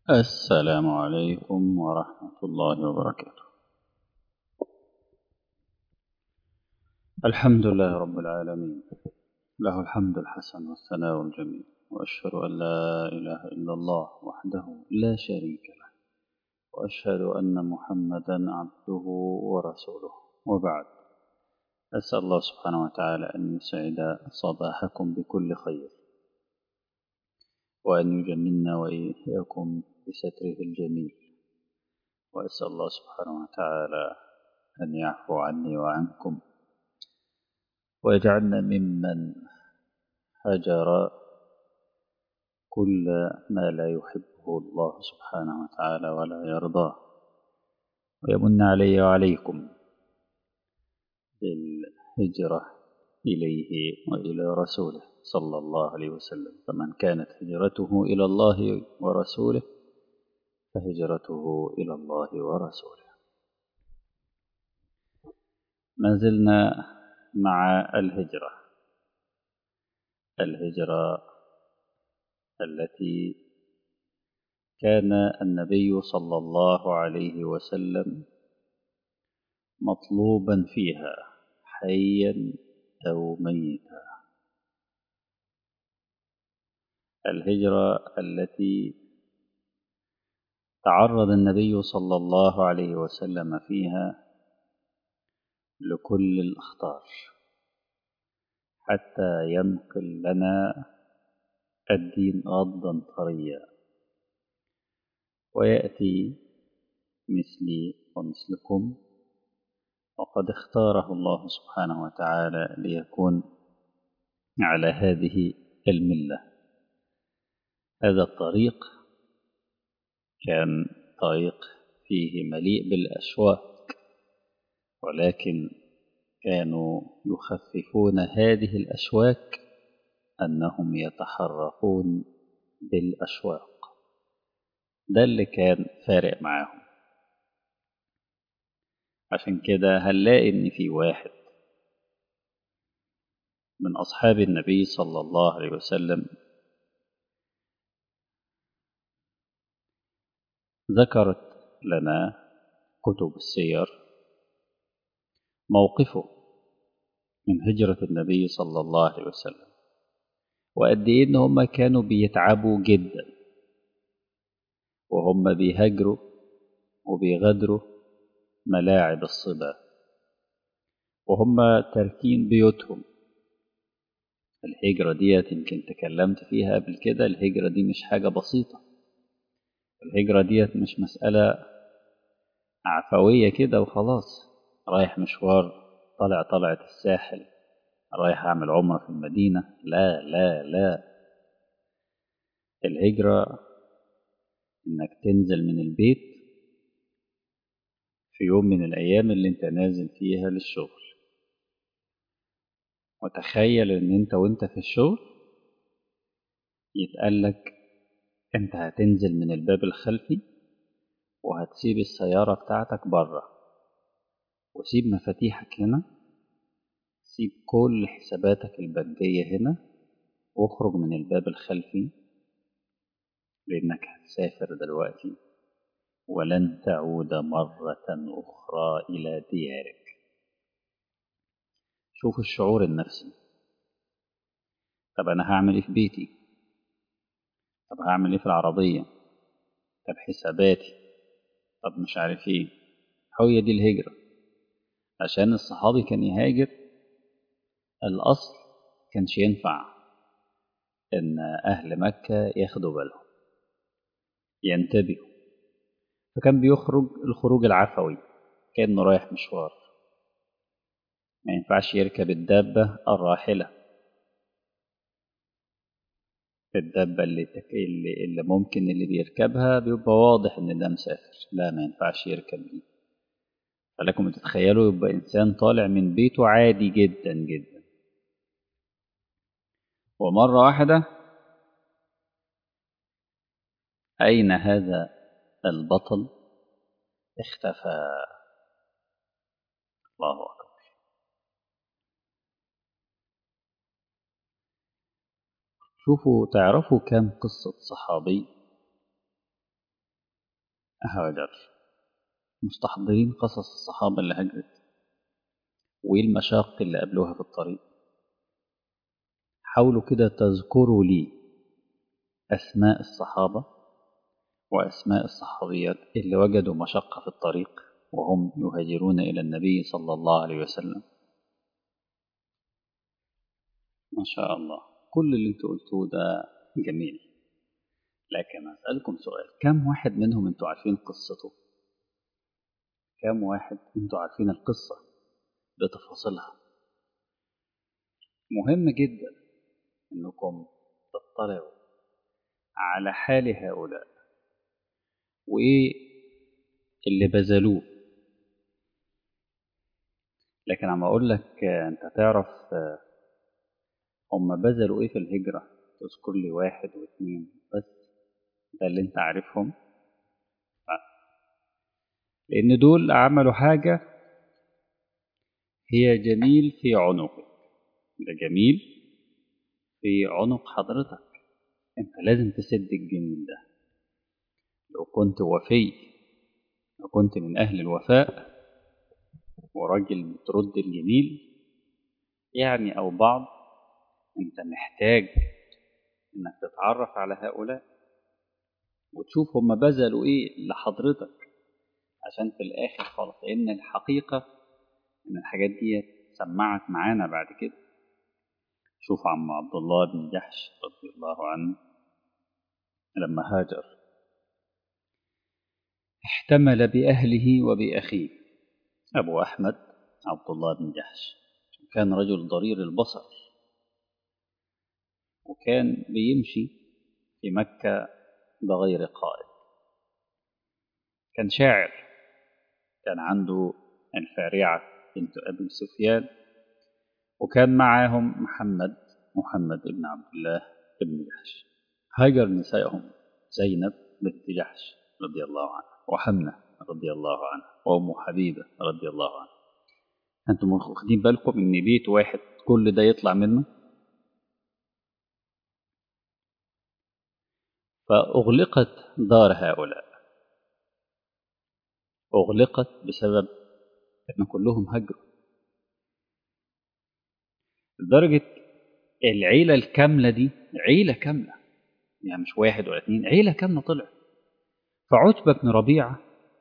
السلام عليكم ورحمة الله وبركاته الحمد لله رب العالمين له الحمد الحسن والثناء الجميل وأشهد أن لا إله إلا الله وحده لا شريك له وأشهد أن محمدا عبده ورسوله وبعد أسأل الله سبحانه وتعالى أن يسعد صباحكم بكل خير وأن يجملنا وإياكم بستره الجميل وأسأل الله سبحانه وتعالى أن يعفو عني وعنكم ويجعلنا ممن هجر كل ما لا يحبه الله سبحانه وتعالى ولا يرضاه ويمن علي وعليكم بالهجرة إليه وإلى رسوله صلى الله عليه وسلم فمن كانت هجرته إلى الله ورسوله فهجرته إلى الله ورسوله ما زلنا مع الهجرة الهجرة التي كان النبي صلى الله عليه وسلم مطلوبا فيها حيا أو ميتا الهجرة التي تعرض النبي صلى الله عليه وسلم فيها لكل الأخطار حتى ينقل لنا الدين غضا طريا ويأتي مثلي ومثلكم وقد اختاره الله سبحانه وتعالى ليكون على هذه الملة هذا الطريق كان طريق فيه مليء بالأشواك ولكن كانوا يخففون هذه الأشواك أنهم يتحركون بالأشواق ده اللي كان فارق معاهم عشان كده هنلاقي إن في واحد من أصحاب النبي صلى الله عليه وسلم ذكرت لنا كتب السير موقفه من هجرة النبي صلى الله عليه وسلم وقد إيه إن هم كانوا بيتعبوا جدا وهم بيهاجروا وبيغادروا ملاعب الصبا وهم تاركين بيوتهم الهجرة ديت يمكن تكلمت فيها قبل كده الهجرة دي مش حاجة بسيطة الهجرة ديت مش مسألة عفوية كده وخلاص رايح مشوار طالع طلعة الساحل رايح أعمل عمرة في المدينة لا لا لا الهجرة إنك تنزل من البيت في يوم من الأيام اللي أنت نازل فيها للشغل وتخيل إن أنت وأنت في الشغل يتقالك أنت هتنزل من الباب الخلفي وهتسيب السيارة بتاعتك بره وسيب مفاتيحك هنا سيب كل حساباتك البنكية هنا واخرج من الباب الخلفي لأنك هتسافر دلوقتي ولن تعود مرة أخرى إلى ديارك شوف الشعور النفسي طب أنا هعمل إيه في بيتي طب هعمل إيه في العربية طب حساباتي طب مش عارف إيه هي دي الهجرة عشان الصحابي كان يهاجر الأصل كانش ينفع إن أهل مكة ياخدوا بالهم ينتبهوا فكان بيخرج الخروج العفوي كأنه رايح مشوار ما ينفعش يركب الدابة الراحلة الدابة اللي, تك... اللي, اللي ممكن اللي بيركبها بيبقى واضح إن ده مسافر لا ما ينفعش يركب دي فلكم تتخيلوا يبقى إنسان طالع من بيته عادي جدا جدا ومرة واحدة أين هذا البطل اختفى الله أكبر شوفوا تعرفوا كم قصة صحابي هاجر مستحضرين قصص الصحابة اللي هجرت وإيه المشاق اللي قابلوها في الطريق حاولوا كده تذكروا لي أسماء الصحابة وأسماء الصحابيات اللي وجدوا مشقة في الطريق وهم يهاجرون إلى النبي صلى الله عليه وسلم ما شاء الله كل اللي انتوا قلتوه ده جميل لكن أسألكم سؤال كم واحد منهم انتوا عارفين قصته كم واحد انتوا عارفين القصة بتفاصيلها مهم جدا انكم تطلعوا على حال هؤلاء وايه اللي بذلوه لكن عم اقول لك انت تعرف هم بذلوا ايه في الهجرة تذكر لي واحد واثنين بس ده اللي انت عارفهم لان دول عملوا حاجة هي جميل في عنقك ده جميل في عنق حضرتك انت لازم تسد الجميل ده لو كنت وفي لو كنت من اهل الوفاء وراجل بترد الجميل يعني او بعض انت محتاج انك تتعرف على هؤلاء وتشوف هم بذلوا ايه لحضرتك عشان في الاخر خالص لان الحقيقة ان الحاجات دي سمعت معانا بعد كده شوف عم عبد الله بن جحش رضي الله عنه لما هاجر احتمل بأهله وبأخيه أبو أحمد عبد الله بن جحش كان رجل ضرير البصر وكان بيمشي في مكة بغير قائد كان شاعر كان عنده الفارعة بنت أبي سفيان وكان معاهم محمد محمد بن عبد الله بن جحش هاجر نسائهم زينب بنت جحش رضي الله عنها وحمنة رضي الله عنها وأم حبيبة رضي الله عنها أنتم واخدين بالكم إن بيت واحد كل ده يطلع منه فأغلقت دار هؤلاء أغلقت بسبب أن كلهم هجروا لدرجة العيلة الكاملة دي عيلة كاملة يعني مش واحد ولا اتنين عيلة كاملة طلعت فعتبة بن ربيعة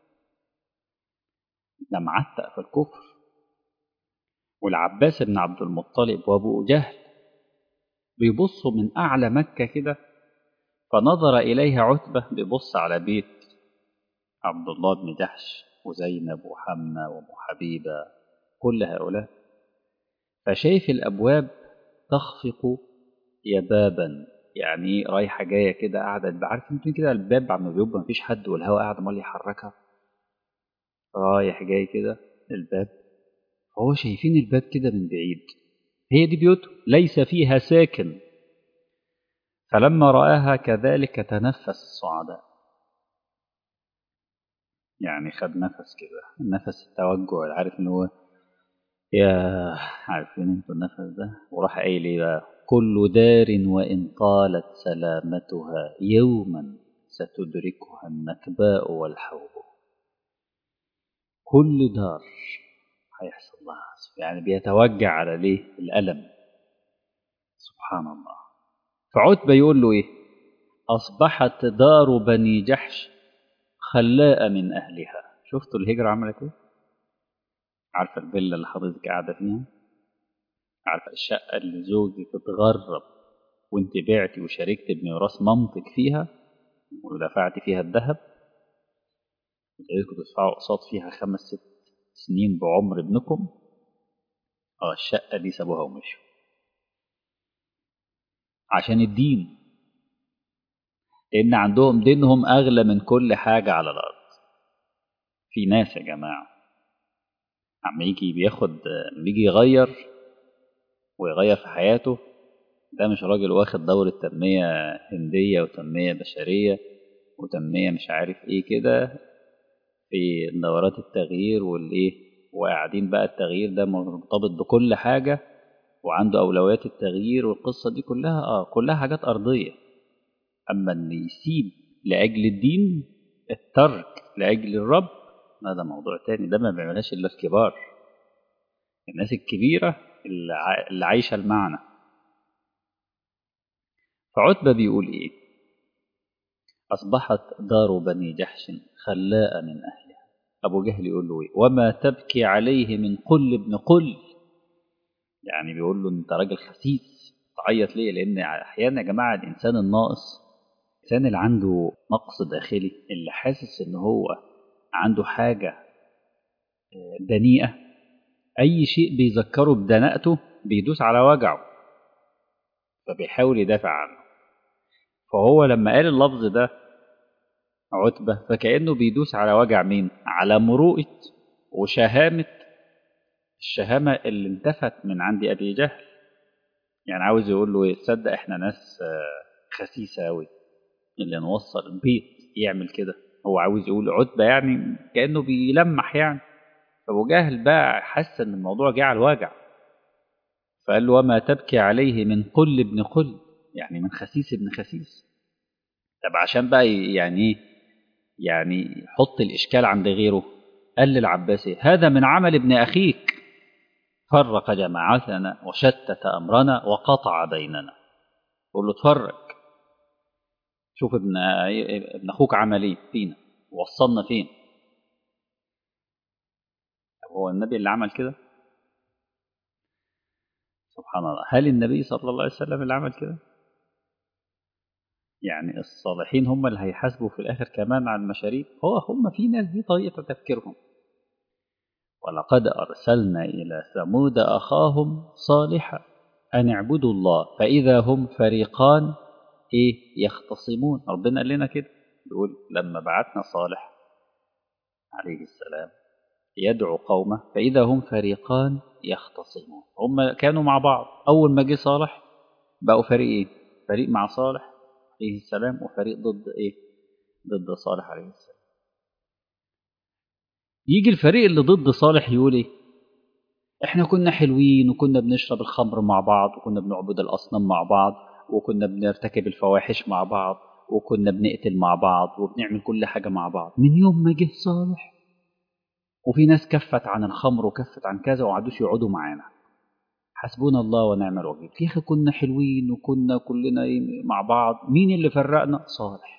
ده معتق في الكفر والعباس بن عبد المطلب وابو جهل بيبصوا من أعلى مكة كده فنظر إليها عتبة بيبص على بيت عبد الله بن جحش وزينب وحمنة وأم حبيبة كل هؤلاء فشايف الأبواب تخفق يبابا يعني رايحة جاية كده قاعدة عارف انتوا كده الباب عم بيبقى مفيش حد والهواء قاعد عمال يحركها رايح جاي كده الباب فهو شايفين الباب كده من بعيد هي دي بيوته ليس فيها ساكن فلما رآها كذلك تنفس الصعداء يعني خد نفس كده نفس التوجع عارف ان هو يا عارفين انتوا النفس ده وراح قايل ايه بقى كل دار وان طالت سلامتها يوما ستدركها النكباء والحوض كل دار هيحصل لها يعني بيتوجع على ليه الألم سبحان الله فعتبة يقول له ايه أصبحت دار بني جحش خلاء من أهلها شفتوا الهجرة عملت ايه عارفة الفيلا اللي حضرتك قاعدة فيها عارفة الشقة اللي زوجك اتغرب وانت بعتي وشاركت بميراث مامتك فيها ودفعت فيها الذهب وتلاقيكم تدفعوا قساط فيها خمس ست سنين بعمر ابنكم اه الشقة دي سابوها ومشوا عشان الدين لأن عندهم دينهم أغلى من كل حاجة على الأرض في ناس يا جماعة عم يجي بياخد بيجي يغير ويغير في حياته ده مش راجل واخد دورة تنمية هندية وتنمية بشرية وتنمية مش عارف ايه كده في دورات التغيير والايه وقاعدين بقى التغيير ده مرتبط بكل حاجة وعنده أولويات التغيير والقصة دي كلها اه كلها حاجات أرضية أما إن يسيب لأجل الدين الترك لأجل الرب هذا موضوع تاني ده ما بيعملهاش إلا الكبار الناس الكبيرة اللي عايشة المعنى فعتبة بيقول إيه أصبحت دار بني جحش خلاء من أهلها أبو جهل يقول له إيه وما تبكي عليه من قل ابن قل يعني بيقول له أنت راجل خسيس تعيط ليه لأن أحيانا يا جماعة الإنسان الناقص الإنسان اللي عنده نقص داخلي اللي حاسس إن هو عنده حاجة دنيئة أي شيء بيذكره بدناءته بيدوس على وجعه فبيحاول يدافع عنه فهو لما قال اللفظ ده عتبة فكأنه بيدوس على وجع مين على مروءة وشهامة الشهامة اللي انتفت من عند أبي جهل يعني عاوز يقول له تصدق احنا ناس خسيسة أوي اللي نوصل البيت يعمل كده هو عاوز يقول عتبة يعني كأنه بيلمح يعني فأبو جهل بقى حس إن الموضوع جه على الوجع فقال له وما تبكي عليه من قل ابن قل يعني من خسيس ابن خسيس طب عشان بقى يعني يعني حط الإشكال عند غيره قال للعباسي هذا من عمل ابن أخيك فرق جماعتنا وشتت أمرنا وقطع بيننا قول له اتفرج شوف ابن ابن أخوك عمل ايه فينا وصلنا فين هو النبي اللي عمل كده سبحان الله هل النبي صلى الله عليه وسلم اللي عمل كده يعني الصالحين هم اللي هيحاسبوا في الآخر كمان على المشاريب هو هم في ناس دي طريقة تفكيرهم ولقد أرسلنا إلى ثمود أخاهم صالحا أن اعبدوا الله فإذا هم فريقان إيه يختصمون ربنا قال لنا كده يقول لما بعتنا صالح عليه السلام يدعو قومه فإذا هم فريقان يختصمون هم كانوا مع بعض أول ما جه صالح بقوا فريقين فريق مع صالح عليه السلام وفريق ضد إيه ضد صالح عليه السلام يجي الفريق اللي ضد صالح يقول إيه إحنا كنا حلوين وكنا بنشرب الخمر مع بعض وكنا بنعبد الأصنام مع بعض وكنا بنرتكب الفواحش مع بعض وكنا بنقتل مع بعض وبنعمل كل حاجة مع بعض من يوم ما جه صالح وفي ناس كفت عن الخمر وكفت عن كذا وقعدوش يقعدوا معانا حسبنا الله ونعم الوكيل يا اخي كنا حلوين وكنا كلنا مع بعض مين اللي فرقنا صالح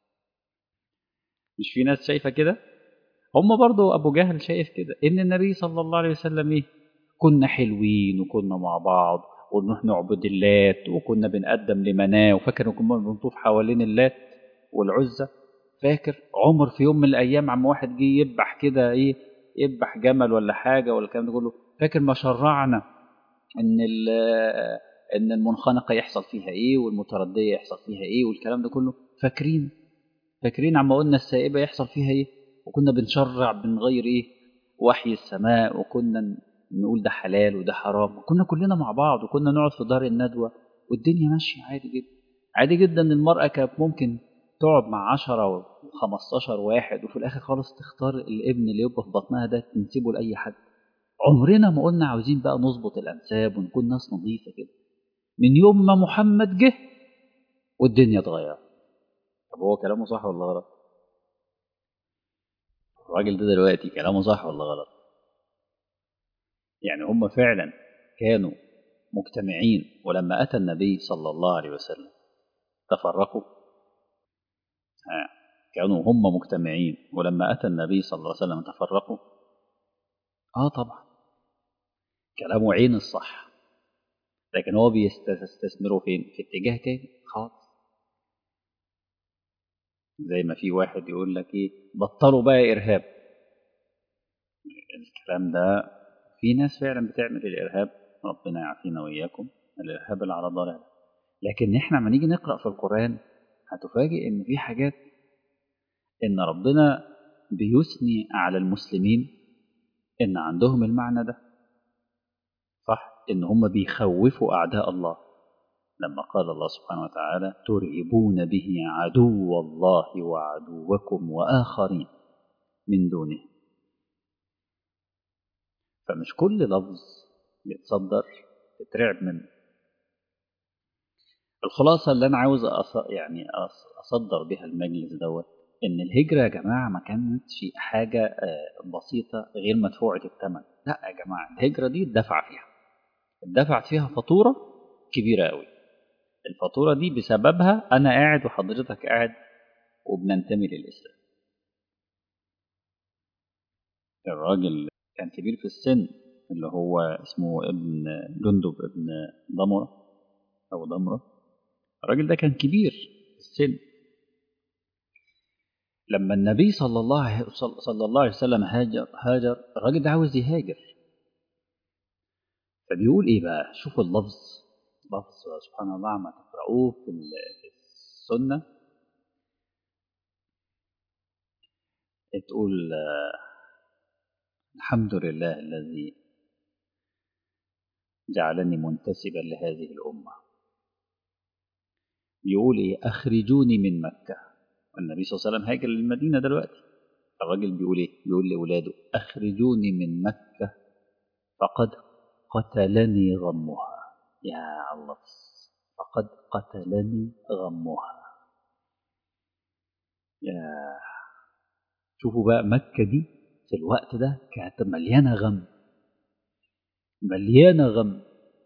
مش في ناس شايفه كده هم برضو ابو جهل شايف كده ان النبي صلى الله عليه وسلم ايه كنا حلوين وكنا مع بعض ونروح نعبد اللات وكنا بنقدم لمناه وفاكر كنا بنطوف حوالين اللات والعزة فاكر عمر في يوم من الايام عم واحد جه يذبح كده ايه يذبح جمل ولا حاجه ولا الكلام ده كله فاكر ما شرعنا ان ان المنخنقه يحصل فيها ايه والمترديه يحصل فيها ايه والكلام ده كله فاكرين فاكرين عما قلنا السائبه يحصل فيها ايه وكنا بنشرع بنغير ايه وحي السماء وكنا نقول ده حلال وده حرام وكنا كلنا مع بعض وكنا نقعد في دار الندوه والدنيا ماشيه عادي جدا عادي جدا ان المراه كانت ممكن تقعد مع 10 و15 واحد وفي الاخر خالص تختار الابن اللي يبقى في بطنها ده تنسبه لاي حد عمرنا ما قلنا عاوزين بقى نظبط الانساب ونكون ناس نظيفه كده من يوم ما محمد جه والدنيا اتغيرت طب هو كلامه صح ولا غلط الراجل ده دلوقتي كلامه صح ولا غلط يعني هم فعلا كانوا مجتمعين ولما اتى النبي صلى الله عليه وسلم تفرقوا ها كانوا هم مجتمعين ولما اتى النبي صلى الله عليه وسلم تفرقوا اه طبعا كلامه عين الصح لكن هو بيستثمره فين في اتجاه تاني خالص زي ما في واحد يقول لك ايه بطلوا بقى ارهاب الكلام ده في ناس فعلا بتعمل الارهاب ربنا يعافينا واياكم الارهاب اللي على ضلال لكن احنا لما نيجي نقرا في القران هتفاجئ ان في حاجات ان ربنا بيثني على المسلمين ان عندهم المعنى ده صح ان هم بيخوفوا اعداء الله لما قال الله سبحانه وتعالى ترهبون به عدو الله وعدوكم واخرين من دونه فمش كل لفظ بيتصدر تترعب منه الخلاصة اللي أنا عاوز أص... يعني أصدر بها المجلس دوت إن الهجرة يا جماعة ما كانتش حاجة آه، بسيطة غير مدفوعة الثمن لا يا جماعة الهجرة دي اتدفع فيها اتدفعت فيها فاتورة كبيرة قوي الفاتورة دي بسببها أنا قاعد وحضرتك قاعد وبننتمي للإسلام الراجل كان كبير في السن اللي هو اسمه ابن جندب ابن ضمرة أو ضمرة الراجل ده كان كبير في السن لما النبي صلى الله عليه صلى الله عليه وسلم هاجر هاجر الراجل ده عاوز يهاجر فبيقول ايه بقى شوفوا اللفظ لفظ سبحان الله ما تقرأوه في ال- في السنة تقول آه، الحمد لله الذي جعلني منتسبا لهذه الأمة بيقول إيه أخرجوني من مكة والنبي صلى الله عليه وسلم هاجر للمدينة دلوقتي الراجل بيقول إيه بيقول لأولاده أخرجوني من مكة فقد قتلني غمها يا الله فقد قتلني غمها يا شوفوا بقى مكة دي في الوقت ده كانت مليانة غم مليانة غم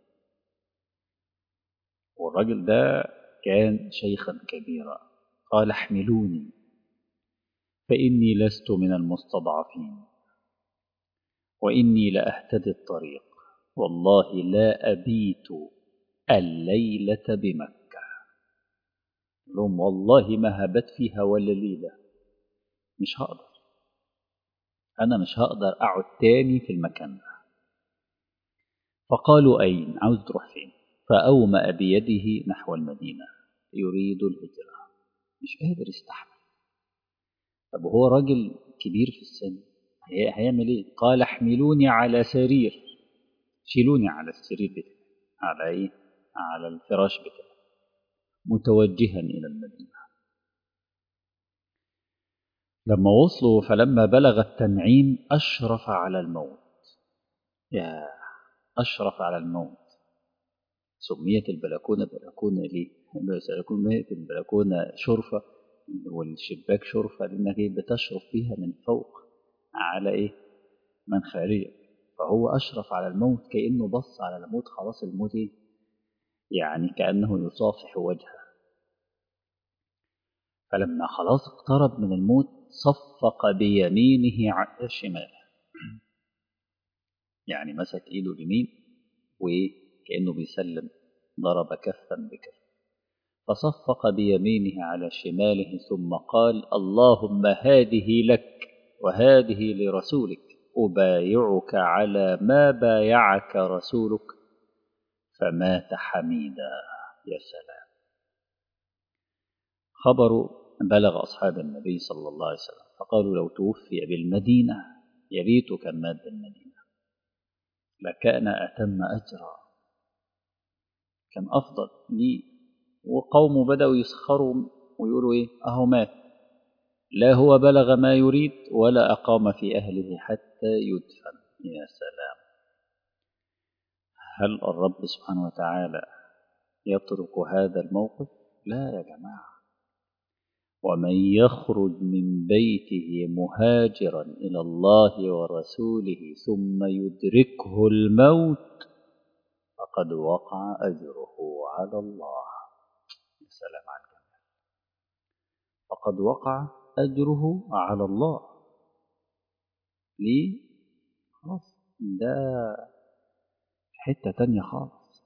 والراجل ده كان شيخا كبيرا قال احملوني فإني لست من المستضعفين وإني لأهتدي الطريق والله لا أبيت الليلة بمكة لهم والله ما هبت فيها ولا ليلة مش هقدر أنا مش هقدر أقعد تاني في المكان ده فقالوا أين عاوز تروح فين فأومأ بيده نحو المدينة يريد الهجرة مش قادر يستحمل طب وهو راجل كبير في السن هي- هيعمل ايه قال احملوني على سرير شيلوني على السرير بتاعي على ايه على الفراش بتاعي متوجها الى المدينه لما وصلوا فلما بلغ التنعيم اشرف على الموت يا اشرف على الموت سميت البلكونه بلكونه ليه سميت البلكونه شرفه والشباك شرفه لانك إيه؟ بتشرف فيها من فوق على ايه من خارجك فهو اشرف على الموت كانه بص على الموت خلاص الموت ايه يعني كانه يصافح وجهه فلما خلاص اقترب من الموت صفق بيمينه على شماله يعني مسك ايده اليمين وكانه بيسلم ضرب كفا بكف فصفق بيمينه على شماله ثم قال اللهم هذه لك وهذه لرسولك أبايعك على ما بايعك رسولك فمات حميدا يا سلام خبر بلغ أصحاب النبي صلى الله عليه وسلم فقالوا لو توفي بالمدينة يا ريت كان مات بالمدينة لكان أتم أجرا كان أفضل لي وقومه بدأوا يسخروا ويقولوا إيه أهو مات لا هو بلغ ما يريد ولا أقام في أهله حتى يدفن يا سلام هل الرب سبحانه وتعالى يترك هذا الموقف لا يا جماعة ومن يخرج من بيته مهاجرا إلى الله ورسوله ثم يدركه الموت فقد وقع أجره على الله يا سلام على الجمال فقد وقع أجره على الله ليه؟ خلاص ده في حتة تانية خالص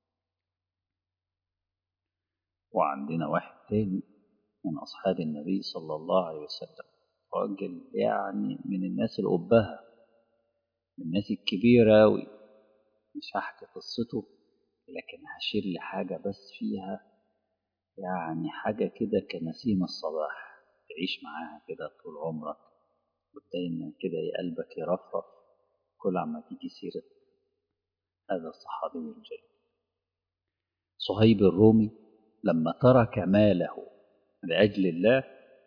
وعندنا واحد تاني من أصحاب النبي صلى الله عليه وسلم راجل يعني من الناس الأبهة من الناس الكبيرة أوي مش هحكي قصته لكن هشير لحاجة بس فيها يعني حاجة كده كنسيم الصباح تعيش معاها كده طول عمرك ودايما كده قلبك يرفرف كل عما تيجي سيرة هذا الصحابي الجليل صهيب الرومي لما ترك ماله لأجل الله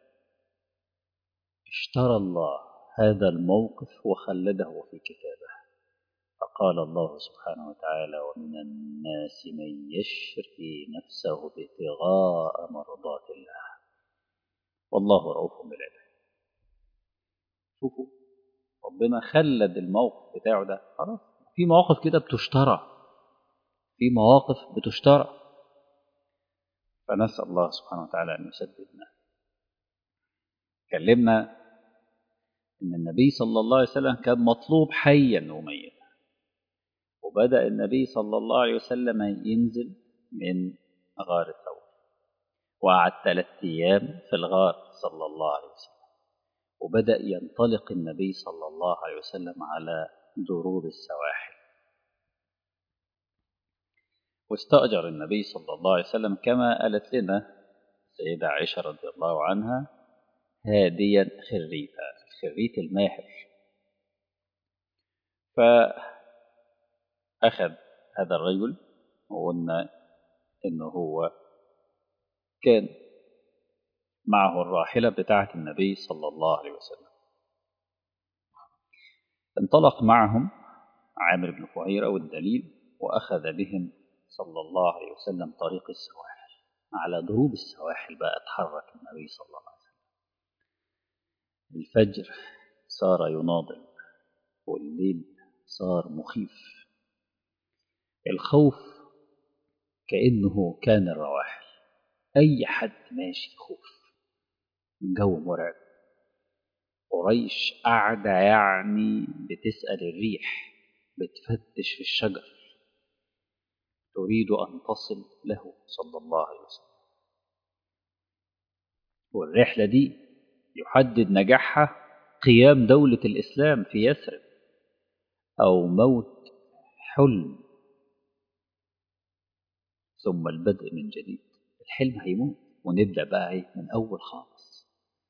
اشترى الله هذا الموقف وخلده في كتابه فقال الله سبحانه وتعالى ومن الناس من يشري نفسه ابتغاء مرضات الله والله رؤوف بالعباد شوفوا ربنا خلد الموقف بتاعه ده خلاص في مواقف كده بتشترى في مواقف بتشترى فنسأل الله سبحانه وتعالى أن يسددنا كلمنا أن النبي صلى الله عليه وسلم كان مطلوب حيا وميتا وبدأ النبي صلى الله عليه وسلم ينزل من غار ثور وقعد ثلاثة أيام في الغار صلى الله عليه وسلم وبدأ ينطلق النبي صلى الله عليه وسلم على دروب السواحل واستأجر النبي صلى الله عليه وسلم كما قالت لنا السيدة عائشة رضي الله عنها هاديا خريتا الخريت الماهر فأخذ هذا الرجل وقلنا إنه هو كان معه الراحلة بتاعة النبي صلى الله عليه وسلم انطلق معهم عامر بن فهيرة والدليل وأخذ بهم صلى الله عليه وسلم طريق السواحل على دروب السواحل بقى اتحرك النبي صلى الله عليه وسلم الفجر صار يناضل والليل صار مخيف الخوف كأنه كان الرواحل أي حد ماشي خوف الجو مرعب قريش قاعدة يعني بتسأل الريح بتفتش في الشجر تريد أن تصل له صلى الله عليه وسلم والرحلة دي يحدد نجاحها قيام دولة الإسلام في يثرب أو موت حلم ثم البدء من جديد الحلم هيموت ونبدأ بقى ايه من أول خالص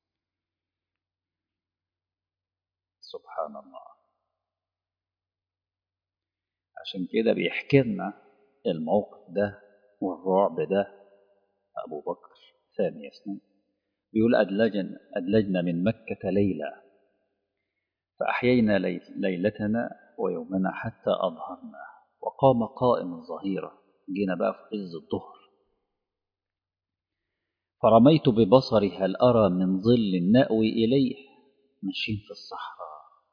سبحان الله عشان كده بيحكي لنا الموقف ده والرعب ده أبو بكر ثاني اثنين بيقول أدلجن أدلجنا من مكة ليلة فأحيينا ليلتنا ويومنا حتى أظهرنا وقام قائم الظهيرة جينا بقى في عز الظهر فرميت ببصري هل أرى من ظل نأوي إليه ماشيين في الصحراء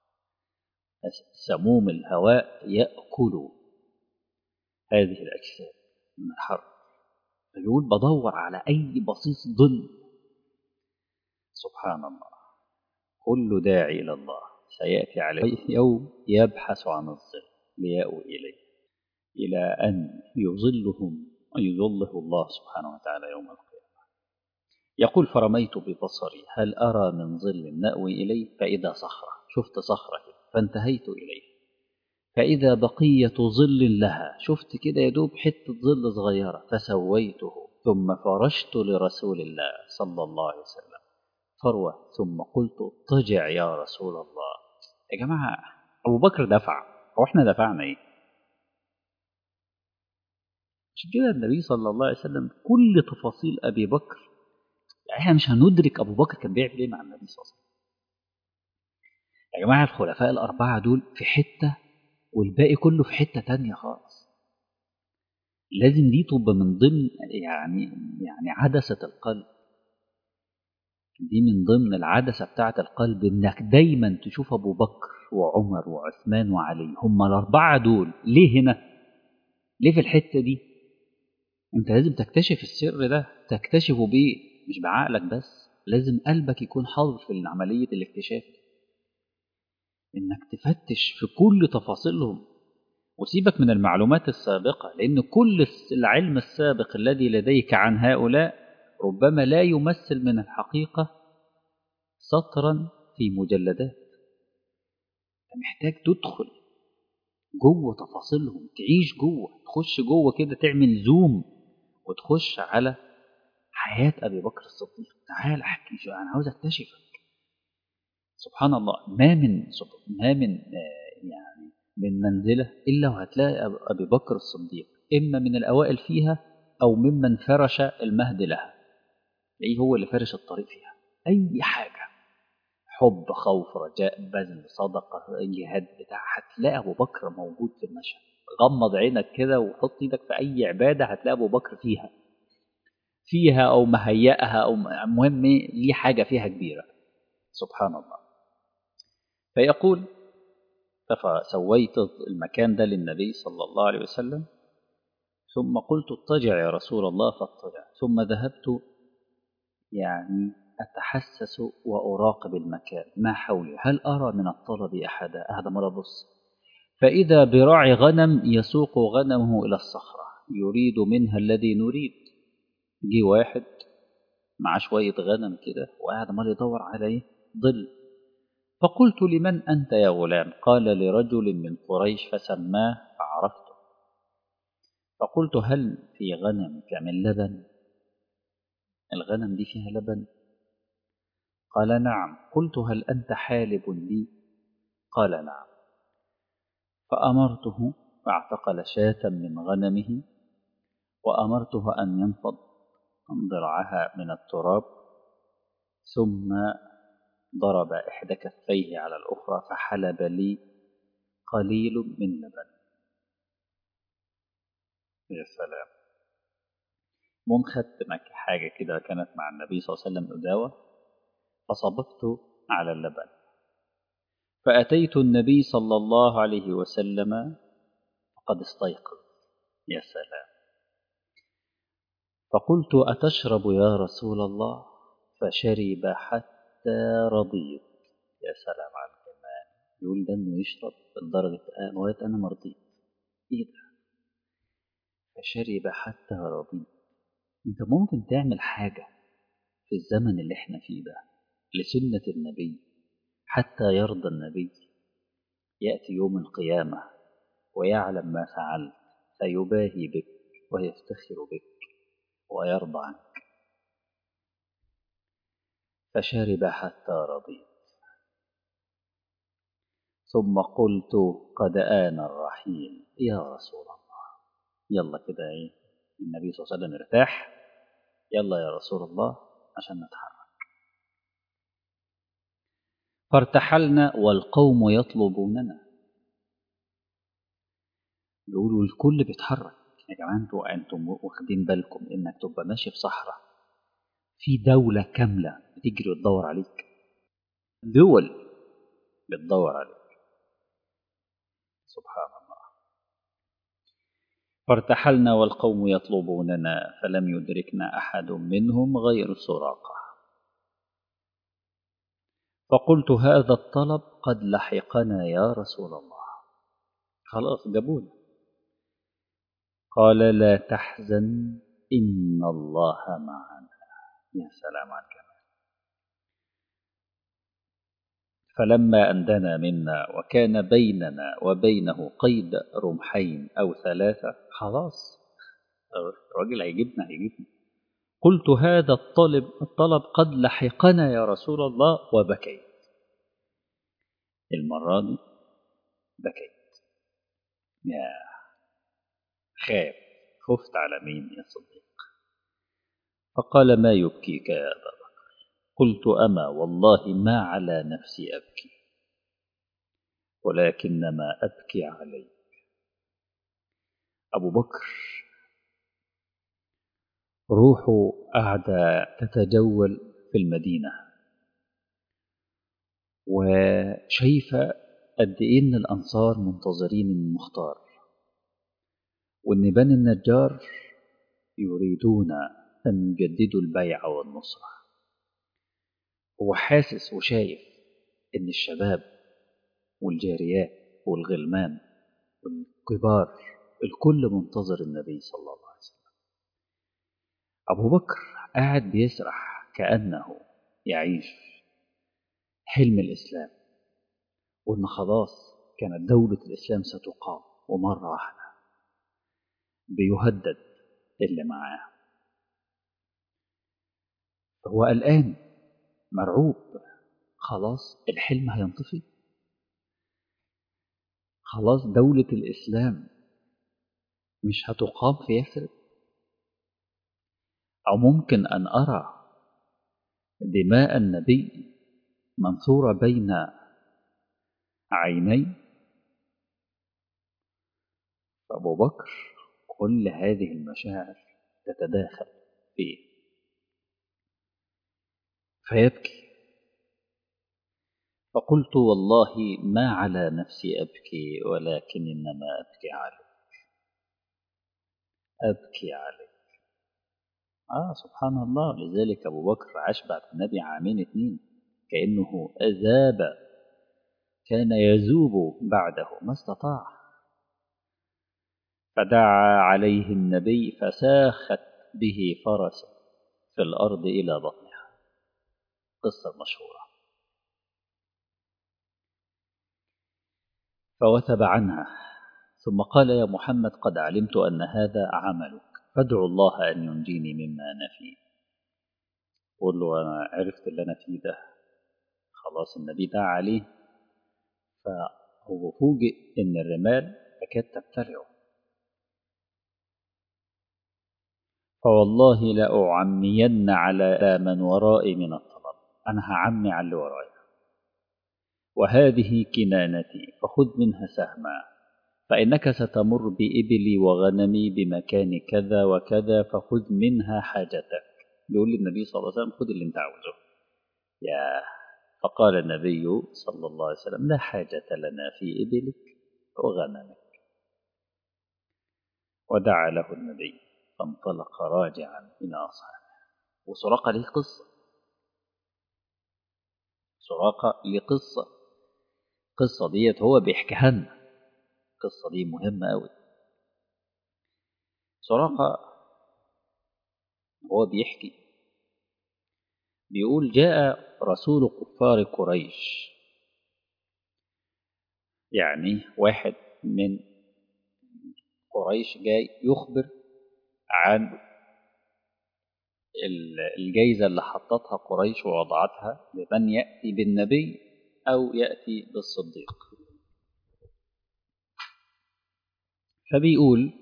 سموم الهواء يأكل هذه الأجساد من الحر فيقول بدور على أي بصيص ظل سبحان الله كل داعي إلى الله سيأتي عليه يوم يبحث عن الظل ليأوي إليه إلى أن يظلهم يظله الله سبحانه وتعالى يوم القيامة يقول فرميت ببصري هل أرى من ظل نأوي إليه فإذا صخرة شفت صخرة فانتهيت إليه فإذا بقية ظل لها شفت كده يدوب حتة ظل صغيرة فسويته ثم فرشت لرسول الله صلى الله عليه وسلم فروة ثم قلت اضطجع يا رسول الله يا جماعة أبو بكر دفع وإحنا دفعنا إيه عشان كده النبي صلى الله عليه وسلم كل تفاصيل أبي بكر يعني احنا مش هندرك أبو بكر كان بيعمل إيه مع النبي صلى الله عليه وسلم يا جماعة الخلفاء الأربعة دول في حتة والباقي كله في حتة تانية خالص لازم دي تبقى من ضمن يعني يعني عدسة القلب دي من ضمن العدسة بتاعة القلب إنك دايما تشوف أبو بكر وعمر وعثمان وعلي هم الأربعة دول ليه هنا؟ ليه في الحتة دي؟ أنت لازم تكتشف السر ده تكتشفه بإيه؟ مش بعقلك بس لازم قلبك يكون حاضر في عملية الاكتشاف دي. إنك تفتش في كل تفاصيلهم وسيبك من المعلومات السابقة لأن كل العلم السابق الذي لديك عن هؤلاء ربما لا يمثل من الحقيقة سطرا في مجلدات أنت محتاج تدخل جوه تفاصيلهم تعيش جوه تخش جوه كده تعمل زوم وتخش على حياة أبي بكر الصديق تعال احكي شو أنا عاوز أكتشفك سبحان الله ما من ما من يعني من منزلة إلا وهتلاقي أبي بكر الصديق إما من الأوائل فيها أو ممن فرش المهد لها تلاقيه هو اللي فرش الطريق فيها أي حاجة حب خوف رجاء بذل صدقة جهاد بتاع هتلاقي أبو بكر موجود في المشهد غمض عينك كده وحط ايدك في أي عبادة هتلاقي أبو بكر فيها فيها أو مهيئها أو المهم ليه حاجة فيها كبيرة سبحان الله فيقول فسويت المكان ده للنبي صلى الله عليه وسلم ثم قلت اضطجع يا رسول الله فاضطجع ثم ذهبت يعني أتحسس وأراقب المكان ما حولي هل أرى من الطلب أحدا هذا مرة بص فإذا براعي غنم يسوق غنمه إلى الصخرة يريد منها الذي نريد جه واحد مع شوية غنم كده وقاعد عمال يدور عليه ظل فقلت لمن أنت يا غلام قال لرجل من قريش فسماه فعرفته فقلت هل في غنمك من لبن الغنم دي فيها لبن قال نعم قلت هل أنت حالب لي قال نعم فأمرته فاعتقل شاة من غنمه وأمرته أن ينفض ضرعها من التراب ثم ضرب إحدى كفيه على الأخرى فحلب لي قليل من لبن يا سلام المهم خدت معك حاجة كده كانت مع النبي صلى الله عليه وسلم أداوة فصببت على اللبن فأتيت النبي صلى الله عليه وسلم فقد استيقظ يا سلام فقلت أتشرب يا رسول الله فشرب حتى رضيت يا سلام على الإيمان يقول ده إنه يشرب لدرجة لغاية أنا مرضيت إيه ده فشرب حتى رضيت أنت ممكن تعمل حاجة في الزمن اللي احنا فيه ده لسنة النبي حتى يرضى النبي يأتي يوم القيامة ويعلم ما فعلت فيباهي بك ويفتخر بك ويرضى عنك فشرب حتى رضيت ثم قلت قد آن الرحيل يا رسول الله يلا كده ايه النبي صلى الله عليه وسلم ارتاح يلا يا رسول الله عشان نتحرك فارتحلنا والقوم يطلبوننا بيقولوا الكل بيتحرك يا جماعه انتوا انتم واخدين بالكم انك تبقى ماشي في صحراء في دولة كاملة بتجري وتدور عليك دول بتدور عليك سبحان الله فارتحلنا والقوم يطلبوننا فلم يدركنا أحد منهم غير سراقة فقلت هذا الطلب قد لحقنا يا رسول الله خلاص جابونا قال لا تحزن إن الله معنا يا سلام على الكلام فلما أندنا منا وكان بيننا وبينه قيد رمحين أو ثلاثة خلاص الراجل هيجيبنا هيجيبنا قلت هذا الطلب الطلب قد لحقنا يا رسول الله وبكيت المرة دي بكيت يا خاف خفت على مين يا صديق فقال ما يبكيك يا أبا بكر قلت أما والله ما على نفسي أبكي ولكنما أبكي عليك أبو بكر روحه قاعدة تتجول في المدينة وشايفة قد إيه إن الأنصار منتظرين المختار وإن بني النجار يريدون أن يجددوا البيع والنصرة هو حاسس وشايف إن الشباب والجاريات والغلمان والكبار الكل منتظر النبي صلى الله عليه وسلم أبو بكر قاعد بيسرح كأنه يعيش حلم الإسلام وإن خلاص كانت دولة الإسلام ستقام ومرة واحدة بيهدد اللي معاه فهو قلقان مرعوب خلاص الحلم هينطفي خلاص دولة الإسلام مش هتقام في يثرب أو ممكن أن أرى دماء النبي منثورة بين عيني فأبو بكر كل هذه المشاعر تتداخل فيه فيبكي فقلت والله ما على نفسي أبكي ولكن إنما أبكي عليك أبكي عليك آه سبحان الله لذلك أبو بكر عاش بعد النبي عامين اتنين كأنه أذاب كان يذوب بعده ما استطاع فدعا عليه النبي فساخت به فرس في الأرض إلى بطنها قصة مشهورة فوثب عنها ثم قال يا محمد قد علمت أن هذا عملك فادعو الله أن ينجيني مما أنا فيه قول له أنا عرفت اللي أنا فيه ده خلاص النبي دعا عليه فهو فوجئ إن الرمال تكاد تبتلعه فوالله لأعمين على من ورائي من الطلب أنا هعمي على اللي ورايا وهذه كنانتي فخذ منها سهما فإنك ستمر بإبلي وغنمي بمكان كذا وكذا فخذ منها حاجتك بيقول للنبي صلى الله عليه وسلم خذ اللي انت عاوزه يا فقال النبي صلى الله عليه وسلم لا حاجة لنا في إبلك وغنمك ودعا له النبي فانطلق راجعا إلى أصحابه وسراقة له قصة سراقة له قصة القصة ديت هو بيحكيها لنا القصة دي مهمة أوي سراقة هو بيحكي بيقول جاء رسول كفار قريش يعني واحد من قريش جاي يخبر عن الجايزة اللي حطتها قريش ووضعتها لمن يأتي بالنبي أو يأتي بالصديق فبيقول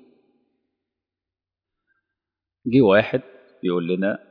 جه واحد بيقول لنا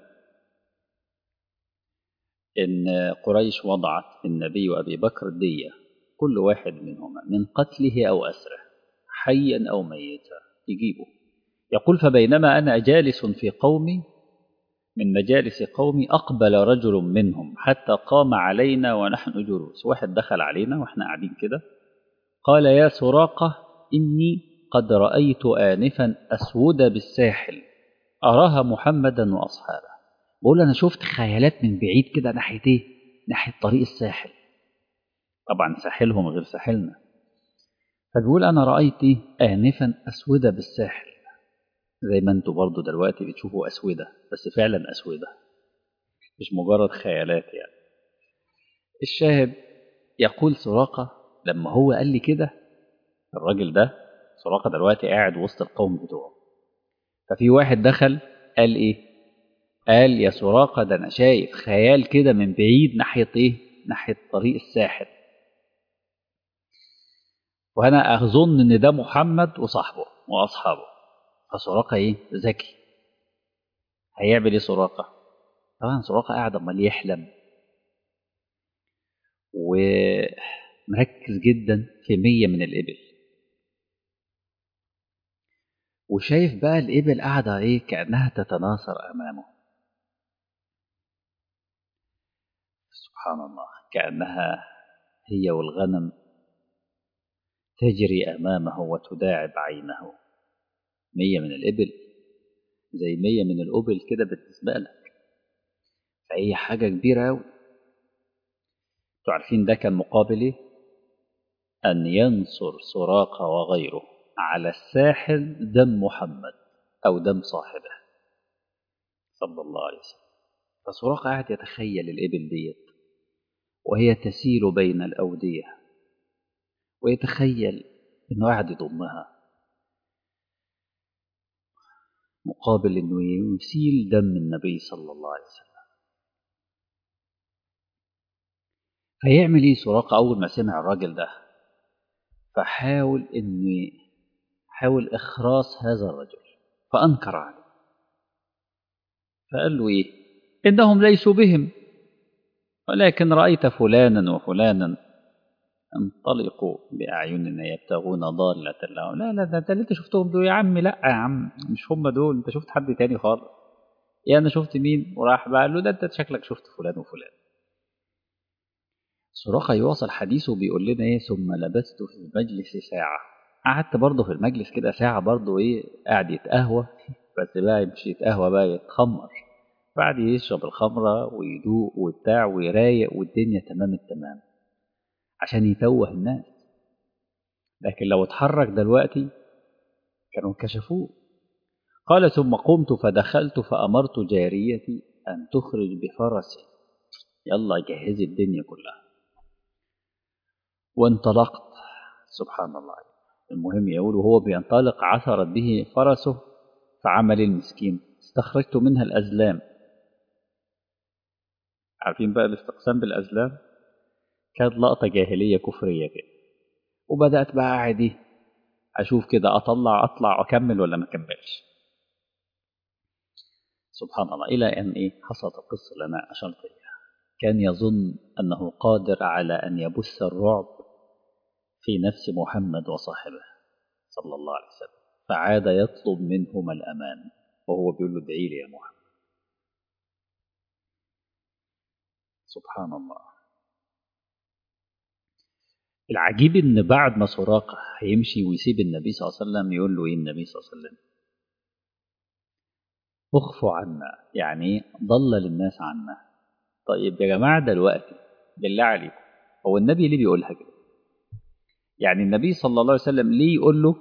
إن قريش وضعت النبي وأبي بكر دية كل واحد منهما من قتله أو أسره حيا أو ميتا يجيبه يقول فبينما أنا جالس في قومي من مجالس قومي أقبل رجل منهم حتى قام علينا ونحن جلوس واحد دخل علينا وإحنا قاعدين كده قال يا سراقة إني قد رأيت آنفا أسود بالساحل أراها محمدا وأصحابه بقول أنا شفت خيالات من بعيد كده ناحية إيه؟ ناحية طريق الساحل طبعا ساحلهم غير ساحلنا فبيقول أنا رأيت آنفا أسودة بالساحل زي ما انتوا برضو دلوقتي بتشوفوا أسودة بس فعلا أسودة مش مجرد خيالات يعني الشاهد يقول سراقة لما هو قال لي كده الراجل ده سراقة دلوقتي قاعد وسط القوم بتوعه ففي واحد دخل قال ايه قال يا سراقة ده انا شايف خيال كده من بعيد ناحية ايه ناحية طريق الساحل وانا اظن ان ده محمد وصاحبه واصحابه فسراقة ايه ذكي هيعمل ايه سراقة طبعا سراقة قاعد امال يحلم ومركز جدا في مية من الإبل وشايف بقى الإبل قاعدة إيه كأنها تتناثر أمامه سبحان الله كأنها هي والغنم تجري أمامه وتداعب عينه مية من الإبل زي مية من الأبل كده بالنسبة لك فهي حاجة كبيرة أوي انتوا عارفين ده كان مقابل إيه؟ أن ينصر سراقة وغيره على الساحل دم محمد أو دم صاحبه صلى الله عليه وسلم فسراقة قاعد يتخيل الإبل ديت وهي تسيل بين الأودية ويتخيل إنه قاعد يضمها مقابل إنه يسيل دم النبي صلى الله عليه وسلم فيعمل إيه سراقة أول ما سمع الراجل ده فحاول إنه حاول إخراس هذا الرجل فأنكر عليه فقال له إيه إنهم ليسوا بهم ولكن رأيت فلانا وفلانا انطلقوا بأعيننا يبتغون ضالة لهم لا لا ده, ده اللي انت شفتهم دول يا عم لا يا عم مش هم دول انت شفت حد تاني خالص يا أنا شفت مين وراح بقى قال له ده أنت شكلك شفت فلان وفلان سراقة يواصل حديثه بيقول لنا إيه ثم لبثت في المجلس ساعة قعدت برضه في المجلس كده ساعة برضه إيه قاعد يتقهوى بس بقى مش يتقهوى بقى يتخمر بعد يشرب الخمرة ويدوق وبتاع ويرايق والدنيا تمام التمام عشان يتوه الناس لكن لو اتحرك دلوقتي كانوا كشفوه قال ثم قمت فدخلت فأمرت جاريتي أن تخرج بفرسي يلا جهزي الدنيا كلها وانطلقت سبحان الله المهم يقول وهو بينطلق عثرت به فرسه فعمل المسكين استخرجت منها الأزلام عارفين بقى الاستقسام بالأزلام كانت لقطة جاهلية كفرية كده وبدأت بقى عادي أشوف كده أطلع أطلع أكمل ولا ما أكملش سبحان الله إلى أن إيه حصلت القصة اللي أنا أشرت إليها كان يظن أنه قادر على أن يبث الرعب في نفس محمد وصاحبه صلى الله عليه وسلم فعاد يطلب منهما الأمان وهو بيقول له ادعي لي يا محمد سبحان الله العجيب ان بعد ما سراقه هيمشي ويسيب النبي صلى الله عليه وسلم يقول له ايه النبي صلى الله عليه وسلم اخفوا عنا يعني ضلل الناس عنا طيب يا جماعه دلوقتي بالله عليكم هو النبي ليه بيقولها كده يعني النبي صلى الله عليه وسلم ليه يقول له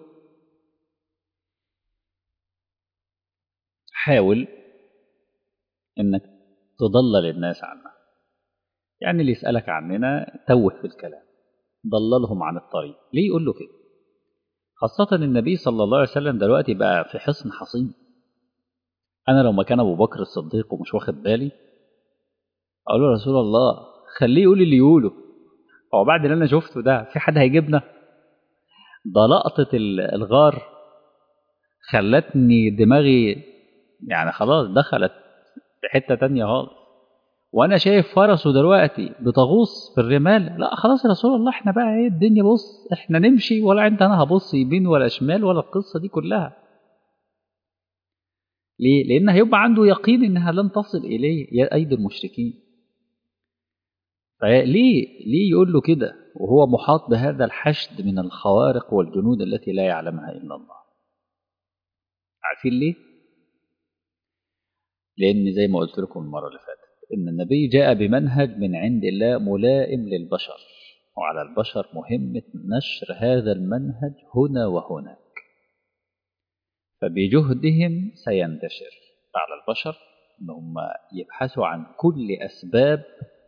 حاول انك تضلل الناس عنا يعني اللي يسألك عننا توه في الكلام ضللهم عن الطريق ليه يقول له كده خاصة النبي صلى الله عليه وسلم دلوقتي بقى في حصن حصين أنا لو مكان أبو بكر الصديق ومش واخد بالي أقول له رسول الله خليه يقول اللي يقوله هو بعد اللي أنا شفته ده في حد هيجيبنا ده لقطة الغار خلتني دماغي يعني خلاص دخلت في حتة تانية خالص وانا شايف فرسه دلوقتي بتغوص في الرمال لا خلاص يا رسول الله احنا بقى ايه الدنيا بص احنا نمشي ولا انت انا هبص يمين ولا شمال ولا القصه دي كلها ليه لان هيبقى عنده يقين انها لن تصل اليه يا ايدي المشركين فليه ليه يقول له كده وهو محاط بهذا الحشد من الخوارق والجنود التي لا يعلمها الا الله عارفين ليه لان زي ما قلت لكم المره اللي فاتت إن النبي جاء بمنهج من عند الله ملائم للبشر وعلى البشر مهمة نشر هذا المنهج هنا وهناك فبجهدهم سينتشر على البشر أنهم يبحثوا عن كل أسباب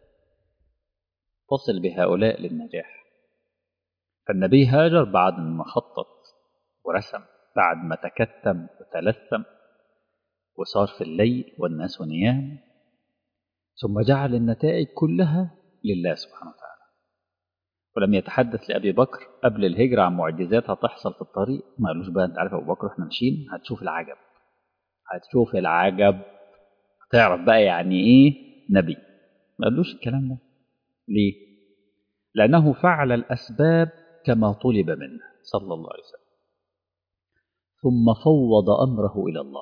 تصل بهؤلاء للنجاح فالنبي هاجر بعد ما خطط ورسم بعد ما تكتم وتلثم وصار في الليل والناس نيام ثم جعل النتائج كلها لله سبحانه وتعالى ولم يتحدث لأبي بكر قبل الهجرة عن معجزات هتحصل في الطريق ما قالوش بقى انت عارف ابو بكر احنا ماشيين هتشوف العجب هتشوف العجب تعرف بقى يعني ايه نبي ما قالوش الكلام ده ليه لأنه فعل الأسباب كما طلب منه صلى الله عليه وسلم ثم فوض أمره إلى الله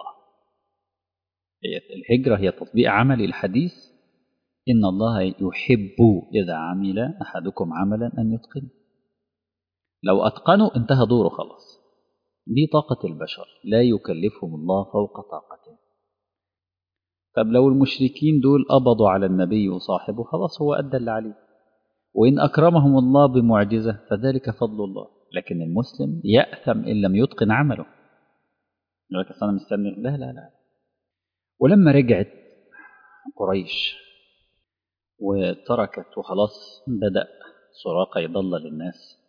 الهجرة هي تطبيق عملي الحديث إن الله يحب إذا عمل أحدكم عملا أن يتقنه لو أتقنوا انتهى دوره خلاص دي طاقة البشر لا يكلفهم الله فوق طاقته طب لو المشركين دول قبضوا على النبي وصاحبه خلاص هو أدى اللي عليه وإن أكرمهم الله بمعجزة فذلك فضل الله لكن المسلم يأثم إن لم يتقن عمله يقول لك أنا مستني لا لا لا ولما رجعت قريش وتركت وخلاص بدأ سراقة يضلل الناس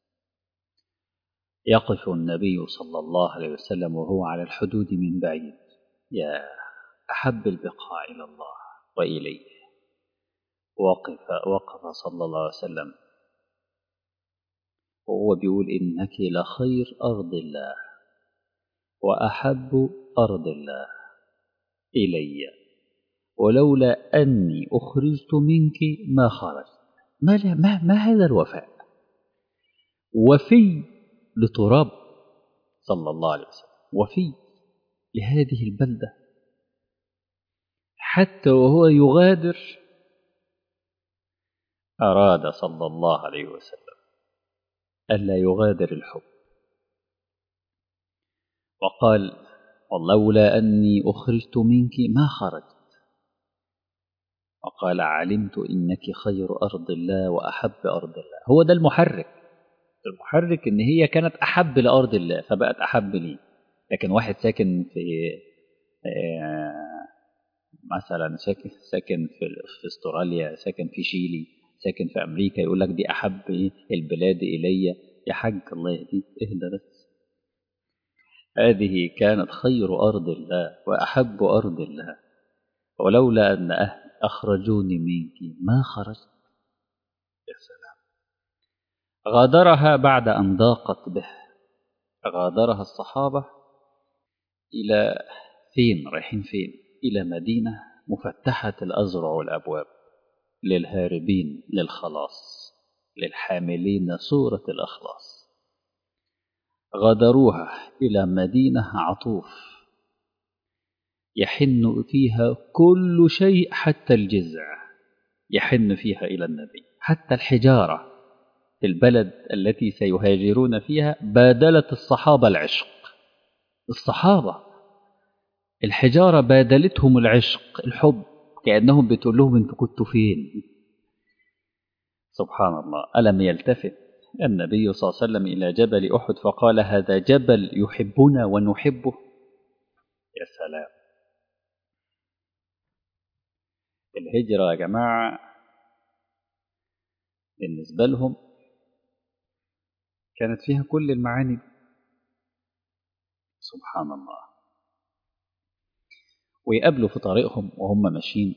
يقف النبي صلى الله عليه وسلم وهو على الحدود من بعيد يا أحب البقاع إلى الله وإليه وقف وقف صلى الله عليه وسلم وهو بيقول إنك لخير أرض الله وأحب أرض الله إلي ولولا أني أخرجت منك ما خرجت ما, ما, ما هذا الوفاء وفي لتراب صلى الله عليه وسلم وفي لهذه البلدة حتى وهو يغادر أراد صلى الله عليه وسلم ألا يغادر الحب وقال ولولا أني أخرجت منك ما خرجت وقال علمت إنك خير أرض الله وأحب أرض الله هو ده المحرك المحرك إن هي كانت أحب لأرض الله فبقت أحب لي لكن واحد ساكن في مثلا ساكن ساكن في, في استراليا ساكن في شيلي ساكن في أمريكا يقول لك دي أحب البلاد إلي يا حاج الله يهديك اهدى بس هذه كانت خير أرض الله وأحب أرض الله ولولا أن أهل أخرجوني منك ما خرجت يا سلام غادرها بعد أن ضاقت به غادرها الصحابة إلى فين رايحين فين إلى مدينة مفتحة الأزرع والأبواب للهاربين للخلاص للحاملين صورة الأخلاص غادروها إلى مدينة عطوف يحن فيها كل شيء حتى الجزع يحن فيها إلى النبي حتى الحجارة في البلد التي سيهاجرون فيها بادلت الصحابة العشق الصحابة الحجارة بادلتهم العشق الحب كأنهم بتقول لهم انتوا كنتوا فين سبحان الله ألم يلتفت النبي صلى الله عليه وسلم إلى جبل أحد فقال هذا جبل يحبنا ونحبه يا سلام الهجرة يا جماعة بالنسبة لهم كانت فيها كل المعاني سبحان الله ويقابلوا في طريقهم وهم ماشيين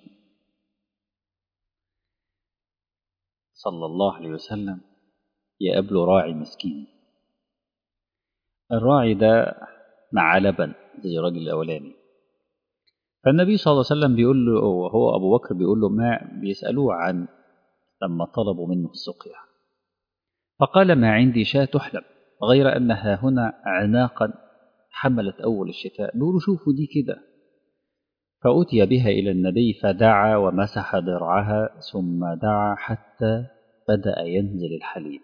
صلى الله عليه وسلم يقابلوا راعي مسكين الراعي ده مع لبن زي الراجل الأولاني فالنبي صلى الله عليه وسلم بيقول له هو أبو بكر بيقول له ما بيسألوه عن لما طلبوا منه السقيا فقال ما عندي شاة تحلب غير أنها هنا عناقا حملت أول الشتاء بيقولوا شوفوا دي كده فأتي بها إلى النبي فدعا ومسح درعها ثم دعا حتى بدأ ينزل الحليب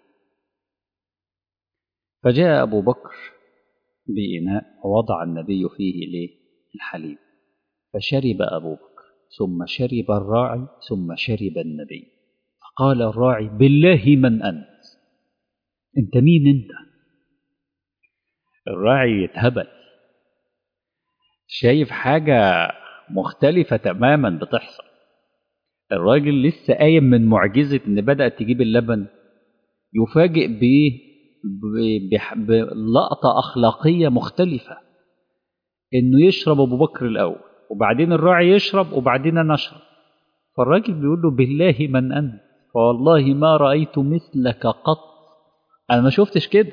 فجاء أبو بكر بإناء ووضع النبي فيه ليه الحليب فشرب أبو بكر ثم شرب الراعي ثم شرب النبي فقال الراعي بالله من أنت أنت مين أنت الراعي يتهبل شايف حاجة مختلفة تماما بتحصل الراجل لسه قايم من معجزة إن بدأت تجيب اللبن يفاجئ بإيه؟ بلقطة أخلاقية مختلفة إنه يشرب أبو بكر الأول وبعدين الراعي يشرب وبعدين أنا أشرب فالراجل بيقول له بالله من أنت فوالله ما رأيت مثلك قط أنا ما شفتش كده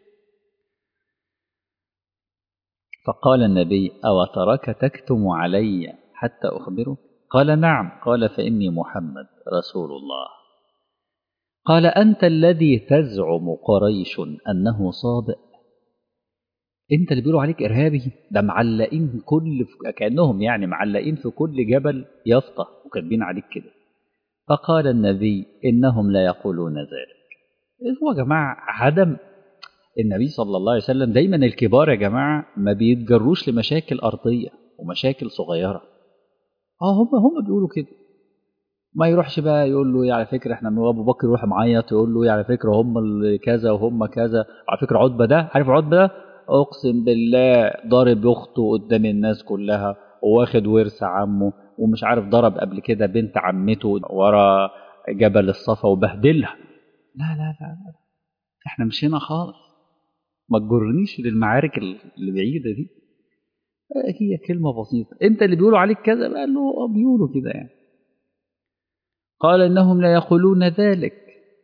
فقال النبي أو ترك تكتم علي حتى أخبرك قال نعم قال فإني محمد رسول الله قال أنت الذي تزعم قريش أنه صادق أنت اللي بيقولوا عليك إرهابي ده معلقين كل كأنهم يعني معلقين في كل جبل يافطة وكاتبين عليك كده فقال النبي إنهم لا يقولون ذلك هو يا جماعة عدم النبي صلى الله عليه وسلم دايما الكبار يا جماعة ما بيتجروش لمشاكل أرضية ومشاكل صغيرة اه هم هم بيقولوا كده ما يروحش بقى يقول له على فكره احنا ابو بكر يروح معيط يقول له على فكره هم اللي كذا وهم كذا على فكره عتبه ده عارف عتبه ده اقسم بالله ضارب اخته قدام الناس كلها وواخد ورث عمه ومش عارف ضرب قبل كده بنت عمته ورا جبل الصفا وبهدلها لا لا لا, لا. احنا مش هنا خالص ما تجرنيش للمعارك اللي بعيده دي هي كلمه بسيطه انت اللي بيقولوا عليك كذا بقى له بيقولوا كده يعني قال انهم لا يقولون ذلك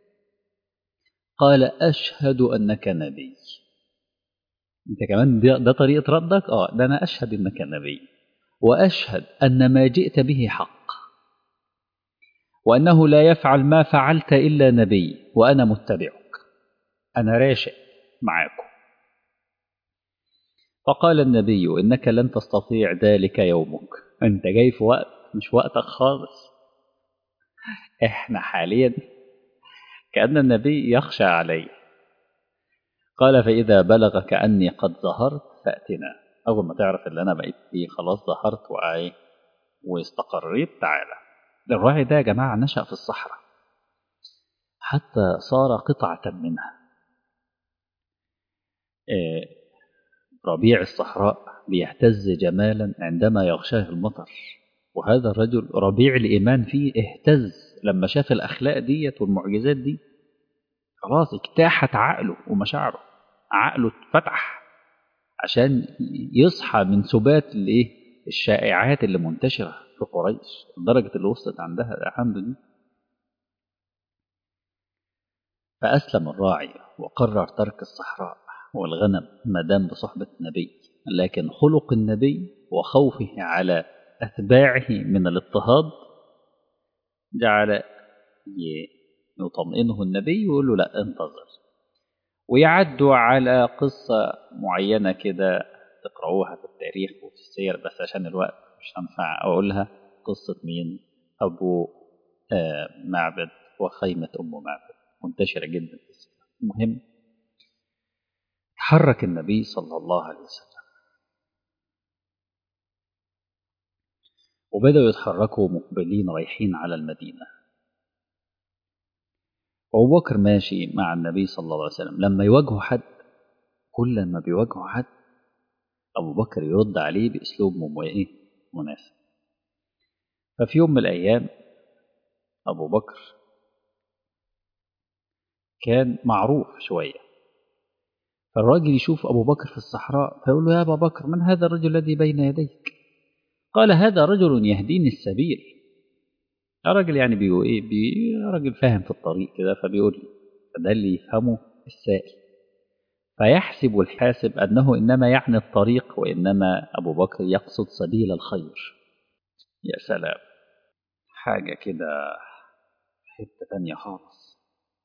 قال اشهد انك نبي انت كمان ده, ده طريقه ردك اه ده انا اشهد انك نبي واشهد ان ما جئت به حق وانه لا يفعل ما فعلت الا نبي وانا متبعك انا راشد معاكم فقال النبي انك لن تستطيع ذلك يومك انت جاي في وقت مش وقتك خالص احنا حاليا كأن النبي يخشى عليه قال فإذا بلغك أني قد ظهرت فأتنا أول ما تعرف اللي أنا بقيت فيه خلاص ظهرت وإيه واستقريت تعالى الراعي ده يا جماعة نشأ في الصحراء حتى صار قطعة منها إيه ربيع الصحراء بيهتز جمالا عندما يغشاه المطر وهذا الرجل ربيع الإيمان فيه اهتز لما شاف الأخلاق ديت والمعجزات دي خلاص اجتاحت عقله ومشاعره عقله اتفتح عشان يصحى من سبات الايه الشائعات اللي منتشرة في قريش لدرجة اللي وصلت عندها الحمد دي فأسلم الراعي وقرر ترك الصحراء والغنم ما دام بصحبة النبي لكن خلق النبي وخوفه على أتباعه من الاضطهاد جعل يطمئنه النبي ويقول له لا انتظر ويعدوا على قصة معينة كده تقرأوها في التاريخ وفي السير بس عشان الوقت مش هنفع أقولها قصة مين أبو آه معبد وخيمة أم معبد منتشرة جدا في السيرة المهم تحرك النبي صلى الله عليه وسلم وبدأوا يتحركوا مقبلين رايحين على المدينة أبو بكر ماشي مع النبي صلى الله عليه وسلم لما يواجهوا حد كل ما بيواجهوا حد أبو بكر يرد عليه بأسلوب مناسب ففي يوم من الأيام أبو بكر كان معروف شوية فالراجل يشوف أبو بكر في الصحراء فيقول له يا أبا بكر من هذا الرجل الذي بين يديك قال هذا رجل يهديني السبيل الراجل يعني بيقول ايه بي راجل فاهم في الطريق كده فبيقول لي فده اللي يفهمه السائل فيحسب الحاسب أنه إنما يعني الطريق وإنما أبو بكر يقصد سبيل الخير يا سلام حاجة كده حتة تانية خالص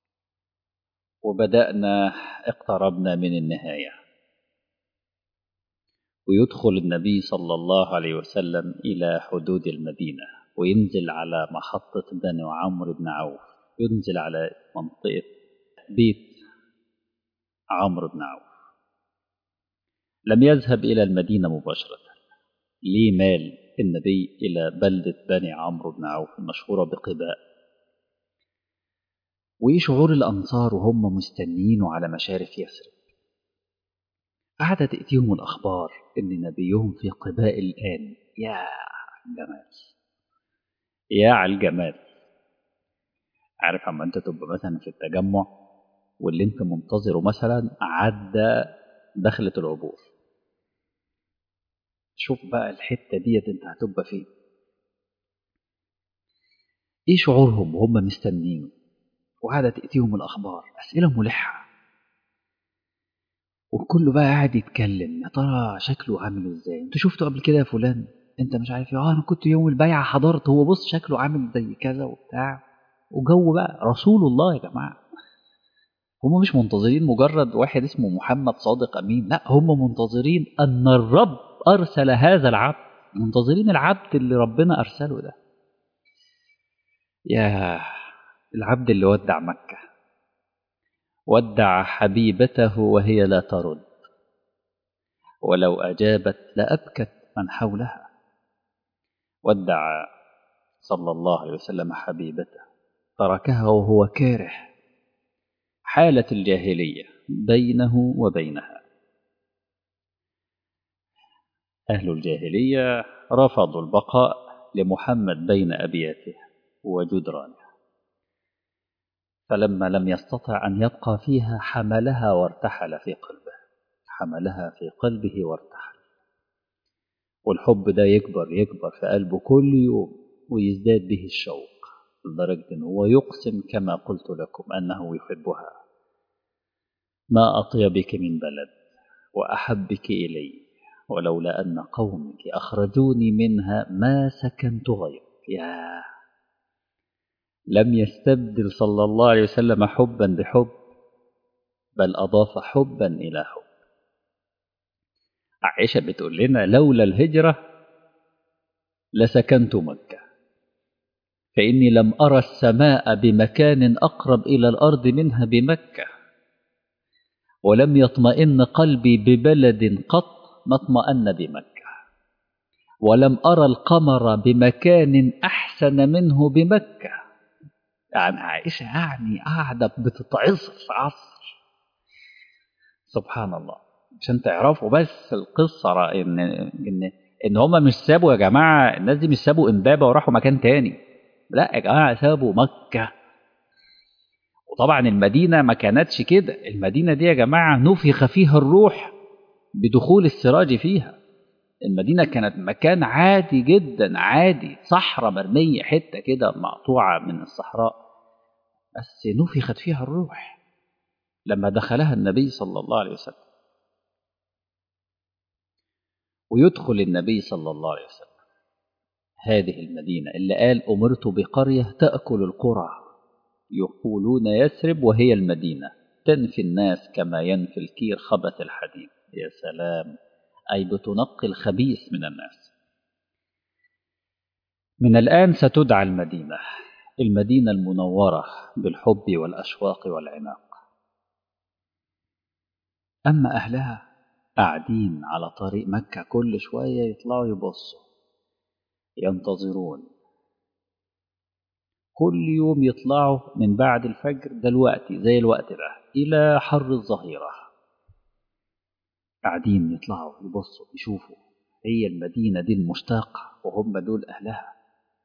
وبدأنا اقتربنا من النهاية ويدخل النبي صلى الله عليه وسلم إلى حدود المدينة وينزل على محطة بني عمرو بن عوف ينزل على منطقة بيت عمرو بن عوف لم يذهب إلى المدينة مباشرة ليه مال النبي إلى بلدة بني عمرو بن عوف المشهورة بقباء وإيه شعور الأنصار وهم مستنيينه على مشارف يثرب قعدت تأتيهم الأخبار إن نبيهم في قباء الآن يا الجمال يا على الجمال عارف اما انت تبقى مثلا في التجمع واللي انت منتظره مثلا عدى دخلة العبور شوف بقى الحتة ديت انت هتبقى فين ايه شعورهم وهم مستنينه وقاعدة تأتيهم الأخبار أسئلة ملحة والكل بقى قاعد يتكلم يا ترى شكله عامل ازاي انت شفته قبل كده يا فلان انت مش عارف اه انا كنت يوم البيعة حضرت هو بص شكله عامل زي كذا وبتاع وجو بقى رسول الله يا جماعة هم مش منتظرين مجرد واحد اسمه محمد صادق أمين لا هم منتظرين أن الرب أرسل هذا العبد منتظرين العبد اللي ربنا أرسله ده يا العبد اللي ودع مكة ودع حبيبته وهي لا ترد ولو أجابت لأبكت من حولها ودع صلى الله عليه وسلم حبيبته تركها وهو كاره حالة الجاهلية بينه وبينها أهل الجاهلية رفضوا البقاء لمحمد بين أبياته وجدرانه فلما لم يستطع أن يبقى فيها حملها وارتحل في قلبه حملها في قلبه وارتحل والحب ده يكبر يكبر في قلبه كل يوم ويزداد به الشوق لدرجة أنه هو يقسم كما قلت لكم أنه يحبها ما أطيبك من بلد وأحبك إلي ولولا أن قومك أخرجوني منها ما سكنت غيرك يا لم يستبدل صلى الله عليه وسلم حبا بحب بل أضاف حبا إلى حب عائشة بتقول لنا لولا الهجرة لسكنت مكة فإني لم أرى السماء بمكان أقرب إلى الأرض منها بمكة ولم يطمئن قلبي ببلد قط ما اطمأن بمكة ولم أرى القمر بمكان أحسن منه بمكة يعني عائشة يعني قاعدة بتتعص في عصر سبحان الله عشان تعرفوا بس القصة إن إن إن هما مش سابوا يا جماعة الناس دي مش سابوا إمبابة وراحوا مكان تاني لا يا جماعة سابوا مكة وطبعا المدينة ما كانتش كده المدينة دي يا جماعة نفخ فيها الروح بدخول السراج فيها المدينة كانت مكان عادي جدا عادي صحراء مرمية حتة كده مقطوعة من الصحراء بس نفخت فيها الروح لما دخلها النبي صلى الله عليه وسلم ويدخل النبي صلى الله عليه وسلم هذه المدينة اللي قال أمرت بقرية تأكل القرى يقولون يثرب وهي المدينة تنفي الناس كما ينفي الكير خبث الحديد يا سلام أي بتنقي الخبيث من الناس من الآن ستدعى المدينة المدينة المنورة بالحب والأشواق والعناق أما أهلها قاعدين على طريق مكة كل شوية يطلعوا يبصوا ينتظرون كل يوم يطلعوا من بعد الفجر دلوقتي زي الوقت ده إلى حر الظهيرة قاعدين يطلعوا يبصوا يشوفوا هي المدينة دي المشتاقة وهم دول أهلها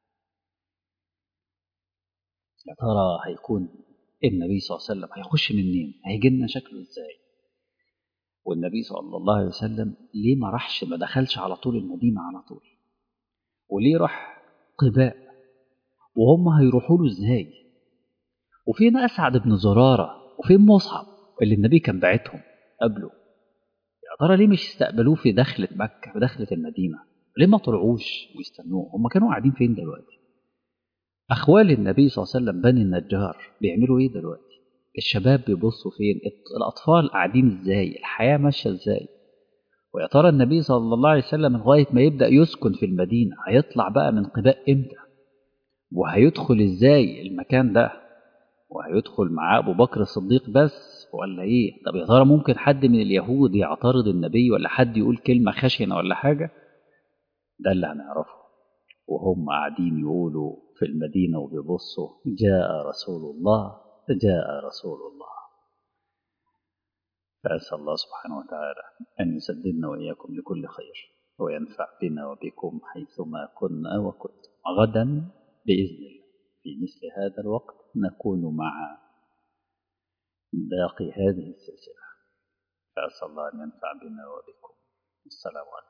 يا ترى هيكون النبي صلى الله عليه وسلم هيخش منين هيجي لنا شكله ازاي والنبي صلى الله عليه وسلم ليه ما راحش ما دخلش على طول المدينة على طول وليه راح قباء وهم هيروحوا له ازاي وفين أسعد بن زرارة وفين مصعب اللي النبي كان باعتهم قبله يا ترى ليه مش استقبلوه في دخلة مكة في دخلة المدينة ليه ما طلعوش ويستنوه هم كانوا قاعدين فين دلوقتي أخوال النبي صلى الله عليه وسلم بني النجار بيعملوا إيه دلوقتي الشباب بيبصوا فين الأطفال قاعدين إزاي الحياة ماشية إزاي ويا ترى النبي صلى الله عليه وسلم لغاية ما يبدأ يسكن في المدينة هيطلع بقى من قباء إمتى وهيدخل إزاي المكان ده وهيدخل مع أبو بكر الصديق بس ولا إيه طب يا ترى ممكن حد من اليهود يعترض النبي ولا حد يقول كلمة خشنة ولا حاجة ده اللي هنعرفه وهم قاعدين يقولوا في المدينة وبيبصوا جاء رسول الله جاء رسول الله فأسأل الله سبحانه وتعالى أن يسددنا وإياكم لكل خير وينفع بنا وبكم حيثما كنا وكنتم غدا بإذن الله في مثل هذا الوقت نكون مع باقي هذه السلسلة فأسأل الله أن ينفع بنا وبكم السلام عليكم